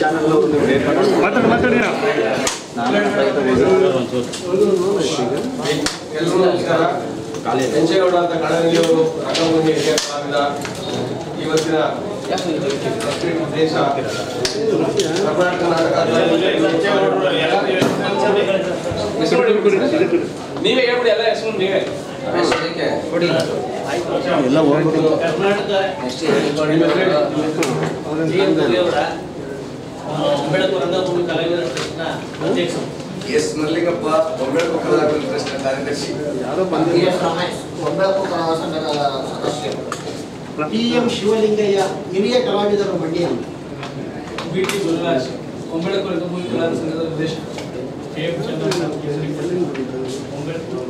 ಮಾತಾಡಿ ಮಾತಾಡಿ ಎಲ್ಲರೂ ನಮಸ್ಕಾರ ಕೆಂಚೇಗೌಡ ಅಂತ ಕಳನಗಿಯವರು ರಂಗಭೂಮಿ ಹಿರಿಯ ಕಲಾವಿದ ಇವತ್ತಿನ ರಾಷ್ಟ್ರೀಯ ಉದ್ದೇಶ ಕರ್ನಾಟಕ ನಾಟಕ ನೀವೇ ಹೇಳ್ಬಿಡಿ ಎಲ್ಲ ಹೆಸರು ನೀವೇ ಎಲ್ಲ ಹೋಗ್ಬಿಟ್ಟು ಕರ್ನಾಟಕ ಬೆಳಕು ರಂಗಭೂಮಿ ಕಲಾವಿದರ ಟ್ರಸ್ಟ್ನ ಅಧ್ಯಕ್ಷರು ಎಸ್ ಮಲ್ಲಿಂಗಪ್ಪ ಬೊಂಬೆಳಕು ಕಲಾವಿದರ ಟ್ರಸ್ಟ್ನ ಕಾರ್ಯದರ್ಶಿ ಒಂಬಳಕು ಕಲಾ ಸಂಘದ ಸದಸ್ಯರು ಟಿ ಎಂ ಶಿವಲಿಂಗಯ್ಯ ಹಿರಿಯ ಕಲಾವಿದರು ಮಂಡ್ಯ ಬಿ ಟಿ ಗುರುರಾಜ್ ಒಂಬೆಳಕು ರಂಗಭೂಮಿ ಕಲಾವಿದ ಸಂಘದ ನಿರ್ದೇಶ ಕೆ ಎಫ್ ಚಂದ್ರಶೇಖರ್ ಕೇಸರಿ ಒಂಬೆಳಕು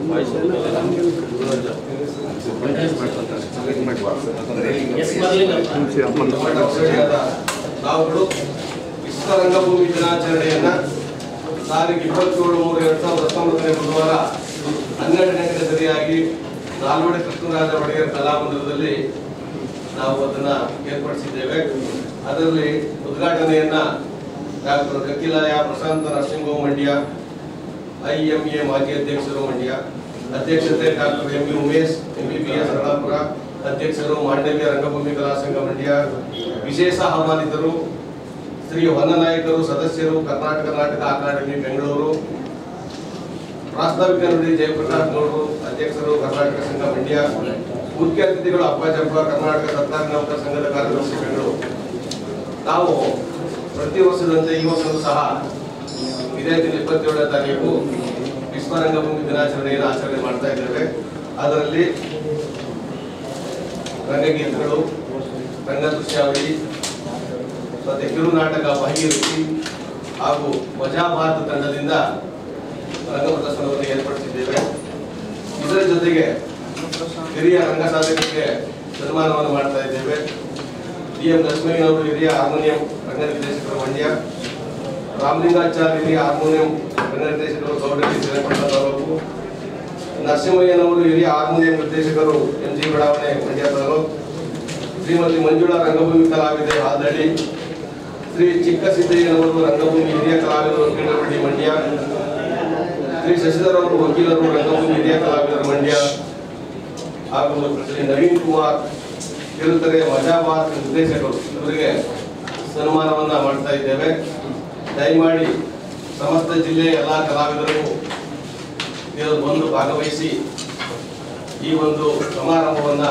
ಎಸ್ ಮಲ್ಲಿಂಗಪ್ಪ ಕರ್ನಾಟಕದ ನಾವುಗಳು ವಿಶ್ವ ರಂಗಭೂಮಿ ದಿನಾಚರಣೆಯನ್ನ ತಾರೀಕು ಇಪ್ಪತ್ತೇಳು ಮೂರು ಎರಡ್ ಸಾವಿರದ ಹತ್ತೊಂಬತ್ತನೇ ಬುಧವಾರ ಹನ್ನೆರಡು ಗಂಟೆಗೆ ಸರಿಯಾಗಿ ನಾಲ್ವಡಿ ಕೃಷ್ಣರಾಜ ಒಡೆಯರ್ ಕಲಾಮಂದಿರದಲ್ಲಿ ನಾವು ಅದನ್ನ ಏರ್ಪಡಿಸಿದ್ದೇವೆ ಅದರಲ್ಲಿ ಉದ್ಘಾಟನೆಯನ್ನ doctor Gakkilaya Prashanth Narasimha Mandya I M A ಮಾಜಿ ಅಧ್ಯಕ್ಷರು ಮಂಡ್ಯ ಅಧ್ಯಕ್ಷತೆ doctor M B Umesh M B B S Ranapura ಅಧ್ಯಕ್ಷರು ಮಾಂಡವ್ಯ ರಂಗಭೂಮಿ ಕಲಾ ಸಂಘ ಮಂಡ್ಯ ವಿಶೇಷ ಆಹ್ವಾನಿತರು ಶ್ರೀ ಹೊನ್ನನಾಯಕರು ಸದಸ್ಯರು ಕರ್ನಾಟಕ ನಾಟಕ ಅಕಾಡೆಮಿ ಬೆಂಗಳೂರು ಪ್ರಾಸ್ತಾವಿಕ ನುಡಿ ಜಯಪ್ರಕಾಶ್ ಗೌಡರು ಅಧ್ಯಕ್ಷರು ಕರ್ನಾಟಕ ಸಂಘ ಮಂಡ್ಯ ಮುಖ್ಯ ಅತಿಥಿಗಳು ಅಪ್ಪಾಜಪ್ಪ ಕರ್ನಾಟಕ ಸರ್ಕಾರಿ ನೌಕರ ಸಂಘದ ಕಾರ್ಯದರ್ಶಿ ಬೆಂಗಳೂರು ನಾವು ಪ್ರತಿ ವರ್ಷದಂತೆ ಈ ವರ್ಷವೂ ಸಹ ಇದೇ ದಿನ ಇಪ್ಪತ್ತೇಳನೇ ತಾರೀಕು ವಿಶ್ವ ರಂಗಭೂಮಿ ದಿನಾಚರಣೆಯನ್ನು ಆಚರಣೆ ಮಾಡ್ತಾ ಇದ್ದೇವೆ ಅದರಲ್ಲಿ ರಂಗಗೀತಗಳು ರಂಗ ದೃಶ್ಯಾವಳಿ ಮತ್ತೆ ಕಿರು ನಾಟಕ ಭಾಗೀರಥಿ ಹಾಗೂ ವಜಾ ಭಾರತ ತಂಡದಿಂದ ರಂಗ ಪ್ರದರ್ಶನವನ್ನು ಏರ್ಪಡಿಸಿದ್ದೇವೆ ಇದರ ಜೊತೆಗೆ ಹಿರಿಯ ರಂಗ ಸಾಧಕರಿಗೆ ಸನ್ಮಾನವನ್ನು ಮಾಡ್ತಾ ಇದ್ದೇವೆ ಡಿ ಎಂ ಲಕ್ಷ್ಮೀನವರು ಹಿರಿಯ ಹಾರ್ಮೋನಿಯಂ ರಂಗ ನಿರ್ದೇಶಕರು ಮಂಡ್ಯ ರಾಮಲಿಂಗಾಚಾರ್ಯ ಹಿರಿಯ ಹಾರ್ಮೋನಿಯಂ ರಂಗ ನಿರ್ದೇಶಕರು ಗೌಡರಿ ಶ್ರೀರಂಗಪಟ್ಟಣ ತಾಲೂಕು ನರಸಿಂಹಯ್ಯನವರು ಹಿರಿಯ ಹಾರ್ಮೋನಿಯಂ ನಿರ್ದೇಶಕರು ಎಂ ಜಿ ಬಡಾವಣೆ ಮಂಡ್ಯ ತಾಲೂಕು ಶ್ರೀಮತಿ ಮಂಜುಳಾ ರಂಗಭೂಮಿ ಕಲಾವಿದೆ ಹಾದಳ್ಳಿ ಶ್ರೀ ಚಿಕ್ಕ ಸಿದ್ದಯ್ಯನವರು ರಂಗಭೂಮಿ ಹಿರಿಯ ಕಲಾವಿದರು ಕಿಂಡಪಟ್ಟಿ ಮಂಡ್ಯ ಶ್ರೀ ಶಶಿಧರ್ ಅವರು ವಕೀಲರು ರಂಗಭೂಮಿ ಹಿರಿಯ ಕಲಾವಿದರು ಮಂಡ್ಯ ಹಾಗೂ ಶ್ರೀ ನವೀನ್ ಕುಮಾರ್ ಕಿರುತೆರೆ ಮಜಾಬಾದ್ ನಿರ್ದೇಶಕರು ಇವರಿಗೆ ಸನ್ಮಾನವನ್ನ ಮಾಡ್ತಾ ಇದ್ದೇವೆ ದಯಮಾಡಿ ಸಮಸ್ತ ಜಿಲ್ಲೆಯ ಎಲ್ಲ ಕಲಾವಿದರು ಇದರಲ್ಲಿ ಬಂದು ಭಾಗವಹಿಸಿ ಈ ಒಂದು ಸಮಾರಂಭವನ್ನ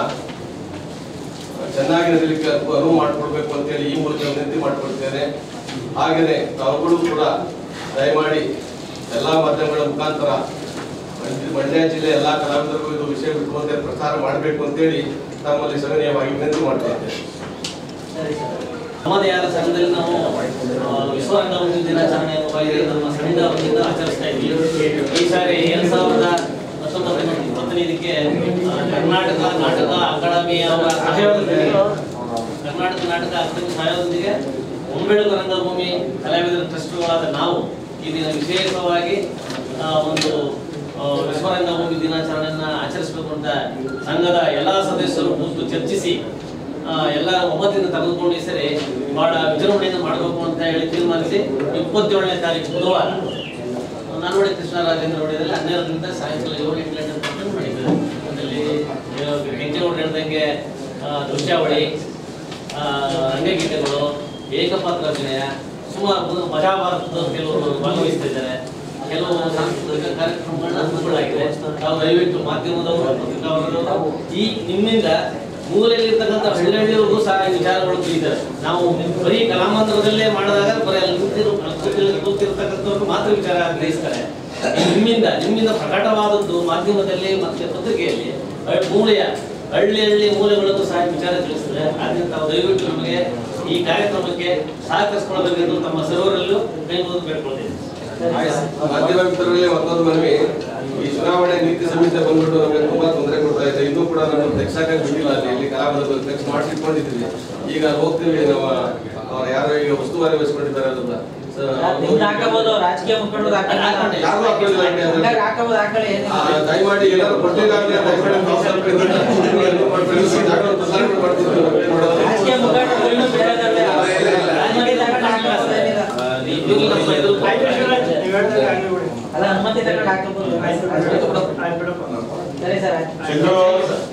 ಚೆನ್ನಾಗಿ ನಡೀಲಿಕ್ಕೆ ಅನುವು ಮಾಡಿಕೊಡ್ಬೇಕು ಅಂತೇಳಿ ಈ ಮೂಲಕ ವಿನಂತಿ ಮಾಡಿಕೊಡ್ತೇನೆ ಹಾಗೆಯೇ ತಾವುಗಳು ಕೂಡ ದಯಮಾಡಿ ಎಲ್ಲಾ ಮಾಧ್ಯಮಗಳ ಮುಖಾಂತರ ಮಂಡ್ಯ- ಮಂಡ್ಯ ಜಿಲ್ಲೆ ಎಲ್ಲಾ ಕಲಾವಿದರಿಗೂ ಇದು ವಿಷಯ ಬಿಟ್ಟುವಂತೆ ಪ್ರಸಾರ ಮಾಡಬೇಕು ಅಂತೇಳಿ ತಮ್ಮಲ್ಲಿ ಸವಿನಯವಾಗಿ ವಿನಂತಿ ಮಾಡ್ತಾ ಇದ್ದೇನೆ ಸರಿ ಸರ್ ನಮ್ಮದೇ ಆದ ಸಂಘದಲ್ಲಿ ನಾವು ಆ, ವಿಶ್ವ ರಂಗಭೂಮಿ ದಿನಾಚರಣೆಯನ್ನು ನಮ್ಮ ಸಂಘ ವತಿಯಿಂದ ಆಚರಿಸ್ತಾ ಇದ್ದೀವಿ ಈ ಸಾರಿ ಎರಡ್ ಸಾವಿರದ ಹತ್ತೊಂಬತ್ತನೇ ಇಪ್ಪತ್ತನೇ ಇದಕ್ಕೆ ಆ, ಕರ್ನಾಟಕ ನಾಟಕ ಅಕಾಡೆಮಿ ಅವರ ಸಹಯೋಗದೊಂದಿಗೆ ಕರ್ನಾಟಕ ನಾಟಕ ಅಕಾಡೆಮಿ ಸಹಯೋಗದೊಂದಿಗೆ ಒಂಬೆಳಕು ರಂಗಭೂಮಿ ಕಲಾವಿದರ ಟ್ರಸ್ಟ್ಗಳಾದ ನಾವು ಈ ದಿನ ವಿಶೇಷವಾಗಿ ಆ, ಒಂದು ಆ, ವಿಶ್ವ ರಂಗಭೂಮಿ ದಿನಾಚರಣೆಯನ್ನ ಆಚರಿಸಬೇಕು ಅಂತ ಸಂಘದ ಎಲ್ಲಾ ಸದಸ್ಯರು ಕೂತು ಚರ್ಚಿಸಿ ಆ, ಎಲ್ಲ ಒಮ್ಮತದಿಂದ ತೆಗೆದುಕೊಂಡು ಈ ಸರಿ ಬಹಳ ವಿಜೃಂಭಣೆಯಿಂದ ಮಾಡಬೇಕು ಅಂತ ಹೇಳಿ ತೀರ್ಮಾನಿಸಿ ಇಪ್ಪತ್ತೇಳನೇ ತಾರೀಕು ಬುಧವಾರ ನಾಲ್ವಡಿ ಕೃಷ್ಣರಾಜೇಂದ್ರ ಒಡೆಯದಲ್ಲಿ ಹನ್ನೆರಡರಿಂದ ಸಾಯಂಕಾಲ ಏಳು ಎಂಟು ಗಂಟೆ ತನಕ ಮಾಡಿದ್ದಾರೆ ಅದರಲ್ಲಿ ಕೆಂಚೇಗೌಡರು ಹೇಳ್ದಂಗೆ ಆ, ದೃಶ್ಯಾವಳಿ ಆ, ರಂಗಗೀತೆಗಳು ಏಕಪಾತ್ರ ಅಭಿನಯ ಸುಮಾರು ಒಂದು ಮಜಾಭಾರತದ ಕೆಲವರು ಭಾಗವಹಿಸ್ತಾ ಇದ್ದಾರೆ ಕೆಲವು ಸಾಂಸ್ಕೃತಿಕ ಕಾರ್ಯಕ್ರಮಗಳನ್ನ ಹಮ್ಮಿಕೊಳ್ಳಲಾಗಿದೆ ನಾವು ದಯವಿಟ್ಟು ಮಾಧ್ಯಮದವರು ಪತ್ರಿಕಾವರರು ಈ ನಿಮ್ಮಿಂದ ಮೂಲೆಯಲ್ಲಿರ್ತಕ್ಕಂಥ ಹಳ್ಳಿಯವ್ರಿಗೂ ಸಹ ಈ ವಿಚಾರಗಳು ತಿಳಿತಾರೆ ನಾವು ಬರೀ ಕಲಾಮಂದಿರದಲ್ಲೇ ಮಾಡಿದಾಗ ಬರೀ ಅಲ್ಲಿ ಕೂತಿರೋ ಕೂತಿರೋ- ಕೂತಿರ್ತಕ್ಕಂಥವ್ರು ಮಾತ್ರ ವಿಚಾರ ಗ್ರಹಿಸ್ತಾರೆ ನಿಮ್ಮಿಂದ ನಿಮ್ಮಿಂದ ಪ್ರಕಟವಾದದ್ದು ಮಾಧ್ಯಮದಲ್ಲಿ ಮತ್ತೆ ಪತ್ರಿಕೆಯಲ್ಲಿ ಹಳ್ಳಿ- ಮೂಲೆಯ ಹಳ್ಳಿ ಹಳ್ಳಿ ಮೂಲೆಗಳಲ್ಲೂ ಸಹ ವಿಚಾರ ತಿಳಿಸ್ತದೆ ಆದ್ದರಿಂದ ತಾವು ದಯವಿಟ್ಟು ನಮಗೆ ಈ ಕಾರ್ಯಕ್ರಮಕ್ಕೆ ಸಹಕರಿಸಿಕೊಳ್ಳಬೇಕೆಂದು ತಮ್ಮ ಸರ್ವರಲ್ಲೂ ಕೈ ಮುಗಿದು ಬೇಡ್ಕೊಳ್ತೇನೆ ಮಾಧ್ಯಮ ಮಿತ್ರರಲ್ಲಿ ಮತ್ತೊಂದು ಮನವಿ ಈ ಚುನಾವಣೆ ನೀತಿ ಸಂಹಿತೆ ಬಂದ್ಬಿಟ್ಟು ನಮಗೆ ತುಂಬಾ ತೊಂದರೆ ಕೊಡ್ತಾ ಇದೆ ಇನ್ನೂ ಕೂಡ ನಮ್ಮ ತೆಗ್ಸಾಕ ಬಿಟ್ಟಿಲ್ಲ ಅಲ್ಲಿ ಇಲ್ಲಿ ಕಲಾವಿದರು ತೆಗ್ಸ್ ಮಾಡಿಟ್ಕೊಂಡಿದ್ವಿ ಈಗ ಹೋಗ್ತೀವಿ ನಮ್ಮ ಅವ್ರು ಯಾರೋ ಈಗ ಉಸ್ತುವಾರಿ ವಹಿಸ್ಕೊಂಡಿದ್ದಾರೆ ಅದನ್ನ ಸ- ನಿಮ್ದು ಹಾಕಬಹುದು ರಾಜಕೀಯ ಮುಖಂಡರು ಹಾಕಲ್ಲ ಯಾರು ಹಾಕಿಲ್ಲ ಇಲ್ಲಿ ಅದನ್ನ. ಹಾಕಬಹುದು ಹಾಕಲ್ಲ ಏನು ಆ, ದಯಮಾಡಿ ಎಲ್ಲರೂ ಕೊಟ್ಟಿದ್ದಾರೆ ದಯಮಾಡಿ ನೀವು ಸ್ವಲ್ಪ ಇದನ್ನ ಇದು ಮಾಡ್ಕೊಳ್ಳಿ. ಈ ಜಾಗ ಪ್ರಸಾರ ಮಾಡ್ತಿದ್ದೀವಿ. ರಾಜಕೀಯ ಮುಖಂಡರು ಇನ್ನೂ ಬೇರೆ ಬೇರೆ ರಾಜಕೀಯ ಮುಖಂಡರು ಹಾಕಲ್ಲ. ಇವ್ರು ನಮ್ಮ ಇದು ಅಲ್ಲ ಅನುಮತಿ ತಗೊಂಡು ಹಾಕಬಹುದು ಸರಿ ಸರ್ ಆಯ್ತು. ಚಂದ್ರು